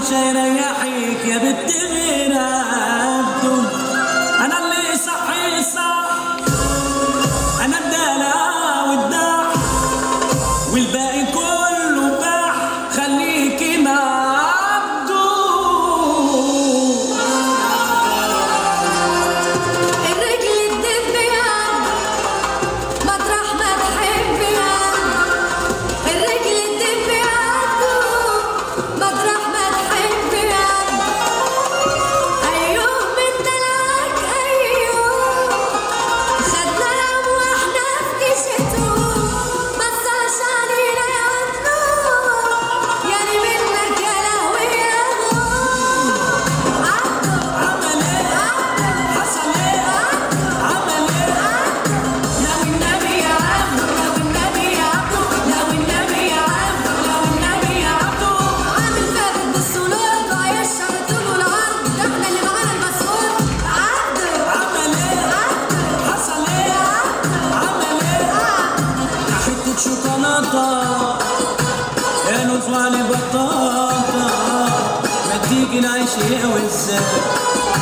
مش هيريحك يا بنت غير عبده انا اللي صحي صح انا الدلع والدع والباقي كله باع خليكي مع عبده الرجل تدب يا مطرح ما تحب يا الرجل تدب يا مطرح ما تحب يا ايوه من دلعك ايوه خدنا لعب واحنا في كشته مساش علينا يا عدنو يعني منك يا لهوي يا عدنو عمل ايه حصل ايه عمل ايه لو النبي يا عبدو لو النبي يا عبدو لو النبي يا عبدو لو النبي يا عبدو عامل فارق بالسولار وهيشرب الطول والعرض ده احنا اللي معانا المسؤول عبدو عمل ايه حصل ايه عمل ايه حتة شوكولاتة يا نطلع لي بطاطا ما تيجي نعيش ايه وازاي